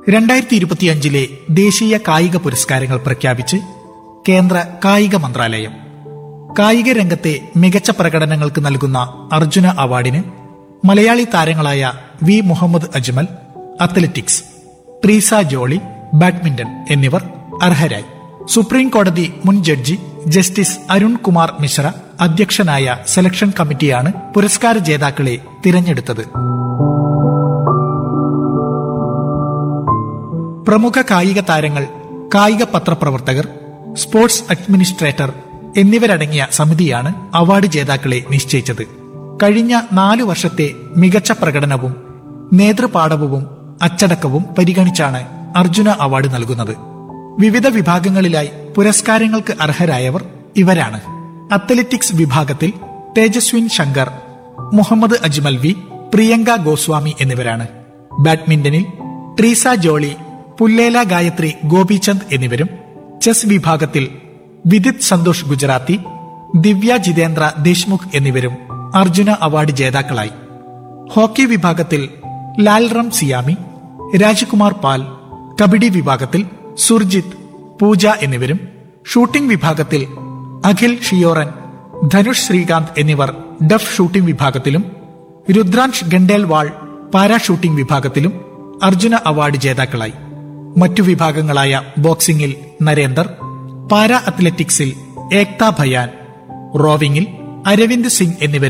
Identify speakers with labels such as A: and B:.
A: രണ്ടായിരത്തി ഇരുപത്തിയഞ്ചിലെ ദേശീയ കായിക പുരസ്കാരങ്ങൾ പ്രഖ്യാപിച്ച് കേന്ദ്ര കായിക മന്ത്രാലയം കായിക രംഗത്തെ മികച്ച പ്രകടനങ്ങൾക്ക് നൽകുന്ന അർജുന അവാർഡിന് മലയാളി താരങ്ങളായ V Muhammed Ajmal athletics Treesa Jolly badminton എന്നിവർ അർഹരായി സുപ്രീം കോടതി മുൻ ജഡ്ജി ജസ്റ്റിസ് അരുൺ കുമാർ മിശ്ര അധ്യക്ഷനായ സെലക്ഷൻ കമ്മിറ്റിയാണ് പുരസ്കാര ജേതാക്കളെ തിരഞ്ഞെടുത്തത് പ്രമുഖ കായിക താരങ്ങൾ കായിക പത്രപ്രവർത്തകർ സ്പോർട്സ് അഡ്മിനിസ്ട്രേറ്റർ എന്നിവരടങ്ങിയ സമിതിയാണ് അവാർഡ് ജേതാക്കളെ നിശ്ചയിച്ചത് കഴിഞ്ഞ നാലു വർഷത്തെ മികച്ച പ്രകടനവും നേതൃപാടവവും അച്ചടക്കവും പരിഗണിച്ചാണ് അർജുന അവാർഡ് നൽകുന്നത് വിവിധ വിഭാഗങ്ങളിലായി പുരസ്കാരങ്ങൾക്ക് അർഹരായവർ ഇവരാണ് അത്ലറ്റിക്സ് വിഭാഗത്തിൽ തേജസ്വിൻ ശങ്കർ മുഹമ്മദ് അജ്മൽ വി പ്രിയങ്ക ഗോസ്വാമി എന്നിവരാണ് ബാഡ്മിന്റണിൽ ട്രീസ ജോളി പുല്ലേല ഗായത്രി ഗോപിചന്ദ് എന്നിവരും ചെസ് വിഭാഗത്തിൽ വിദിത് സന്തോഷ് ഗുജറാത്തി ദിവ്യ ജിതേന്ദ്ര ദേശ്മുഖ് എന്നിവരും അർജുന അവാർഡ് ജേതാക്കളായി ഹോക്കി വിഭാഗത്തിൽ ലാൽറം സിയാമി രാജ്കുമാർ പാൽ കബഡി വിഭാഗത്തിൽ സുർജിത്ത് പൂജ എന്നിവരും ഷൂട്ടിംഗ് വിഭാഗത്തിൽ അഖിൽ ഷിയോറൻ ധനുഷ് ശ്രീകാന്ത് എന്നിവർ ഡഫ് ഷൂട്ടിംഗ് വിഭാഗത്തിലും രുദ്രാംശ് ഗണ്ടേൽവാൾ പാരാഷൂട്ടിംഗ് വിഭാഗത്തിലും അർജുന അവാർഡ് ജേതാക്കളായി മറ്റു വിഭാഗങ്ങളായ ബോക്സിംഗിൽ നരേന്ദർ പാരാ അത്ലറ്റിക്സിൽ ഏക്ത ഭയാൻ റോവിംഗിൽ അരവിന്ദ് സിംഗ് എന്നിവരും